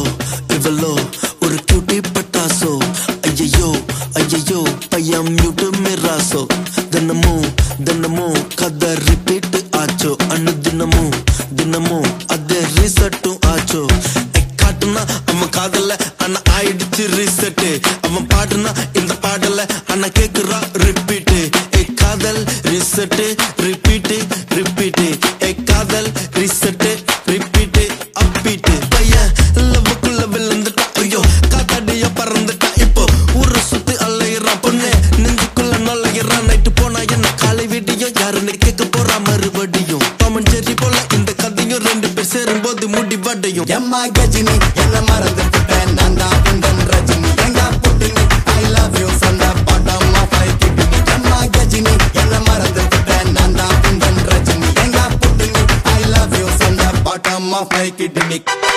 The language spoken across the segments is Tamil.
இவளோ ஒரு கியூட்டி பட்டாசோ ஐயையோ ஐயையோ பையன் மியூட்டு மிராசோ தினமும் தினமும் கதை ரிப்பீட் ஆச்சோ அண்ணு தினமும் தினமும் அதே ரீசெட்டும் ஆச்சோ ஏய், காட்டுனா அவன் காதல ஆனா ஆயிடுச்சு ரீசெட் அவன் பாடுனா இந்த பாடல ஆனா கேக்குறா ரிப்பீட் ஏ காதல் ரீசெட் ரிப்பீட் ரிப்பீட் ஏ காதல் ரீசெட் ரிப்பீட் அப்பீட் பையன் லவ்வுக்குள்ள விழுந்துட்டா ஐயோ காத்தாடிய பறந்துட்டா இப்போ ஊரை சுத்தி அலையிறான் பொண்ணு நெஞ்சுக்குள்ள நுழையிறான் நைட்டு போனா என்ன காலை வீடியும் யாருன்னு கேட்க போறா மறுபடியும் பாமன் ஜெரி போல இந்த கதையும் ரெண்டு பேர் சேரும் போது முடிவடையும் எம்மா கஜினி என்ன மறந்து விட்டேன் நான் தான் உந்தன் ரஜினி எங்க புட்டினி I love you from the bottom of my kidney எம்மா கஜினி என்ன மறந்து விட்டேன் நான் தான் உந்தன் ரஜினி எங்க புட்டினி I love you from the bottom of my kidney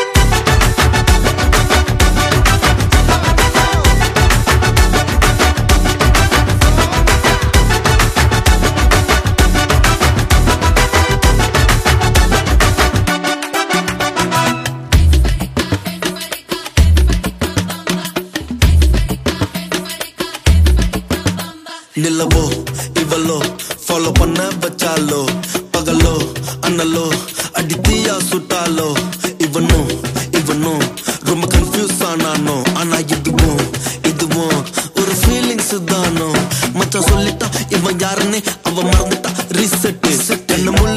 நிலவோ இவளோ ஃபாலோ பண்ண வச்சாலோ பகலோ அண்ணலோ அடித்தியா சுட்டாலோ இவனோ இவனோ ரொம்ப கன்ஃபியூஸ் ஆனானோ ஆனா இதுவும் இதுவும் ஒரு ஃபீலிங்ஸ் தானோ மச்சான் சொல்லிட்டா இவன் யாருன்னு அவன் மறந்துட்டா ரீசெட் என்ன முள்ள